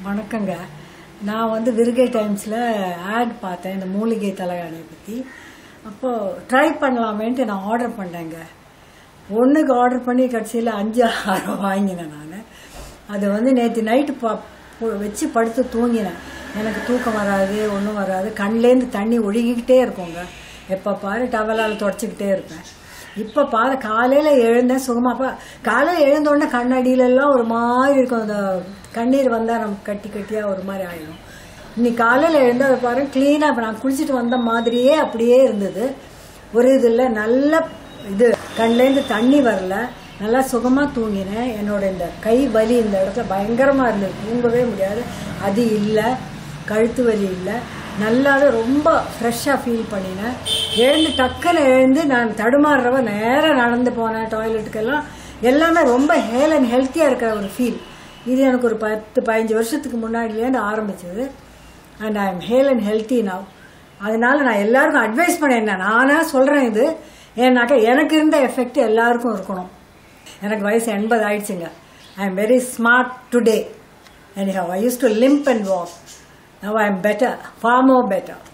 வணக்கங்க நான் வந்து விருகை டைம்ஸில் ஆட் பார்த்தேன் இந்த மூலிகை தலைகாணியை பற்றி அப்போது ட்ரை பண்ணலாமேன்ட்டு நான் ஆர்டர் பண்ணேங்க ஒன்றுக்கு ஆர்டர் பண்ணி கடைசியில் அஞ்சு ஆறு வாங்கினேன் நான் அது வந்து நேற்று நைட்டு பா பு- வச்சு படுத்து தூங்கினேன் எனக்கு தூக்கம் வராது ஒன்றும் வராது கண்லேருந்து தண்ணி ஒழுகிக்கிட்டே இருக்குங்க எப்போ பாரு டவலால் தொடச்சிக்கிட்டே இருப்பேன் இப்போ பாரு காலையில் எழுந்தேன் சுகமாப்பா காலையில் எழுந்த உடனே கண்ணடியிலெல்லாம் ஒரு மாதிரி இருக்கும் அந்த கண்ணீர் வந்தால் நமக்கு கட்டி கட்டியாக ஒரு மாதிரி ஆயிடும் இன்னைக்கு காலையில் எழுந்து அதை பாருங்க க்ளீனாக இப்போ நான் குளிச்சுட்டு வந்த மாதிரியே அப்படியே இருந்தது ஒரு இது இல்லை நல்ல இது கண்லேருந்து தண்ணி வரல நல்லா சுகமாக தூங்கினேன் என்னோட இந்த கை வலி இந்த இடத்துல பயங்கரமாக இருந்தது தூங்கவே முடியாது அது இல்லை கழுத்து வலி இல்லை நல்லாவே ரொம்ப ஃப்ரெஷ்ஷாக ஃபீல் பண்ணினேன் எழுந்து டக்குன்னு எழுந்து நான் தடுமாறுறவ நேராக நடந்து போனேன் டாய்லெட்டுக்கெல்லாம் எல்லாமே ரொம்ப ஹேல் அண்ட் ஹெல்த்தியாக இருக்கிற ஒரு ஃபீல் இது எனக்கு ஒரு பத்து பதினஞ்சு வருஷத்துக்கு முன்னாடிலேருந்து ஆரம்பிச்சது and I am hale and healthy now அதனால நான் எல்லாருக்கும் அட்வைஸ் பண்ண என்ன நானா சொல்கிறேன் இது ஏன்னாக்கா எனக்கு இருந்த எஃபெக்ட் எல்லாருக்கும் இருக்கணும் எனக்கு வயசு எண்பது ஆயிடுச்சுங்க I am very smart today anyhow i used to limp and walk now i am better far more better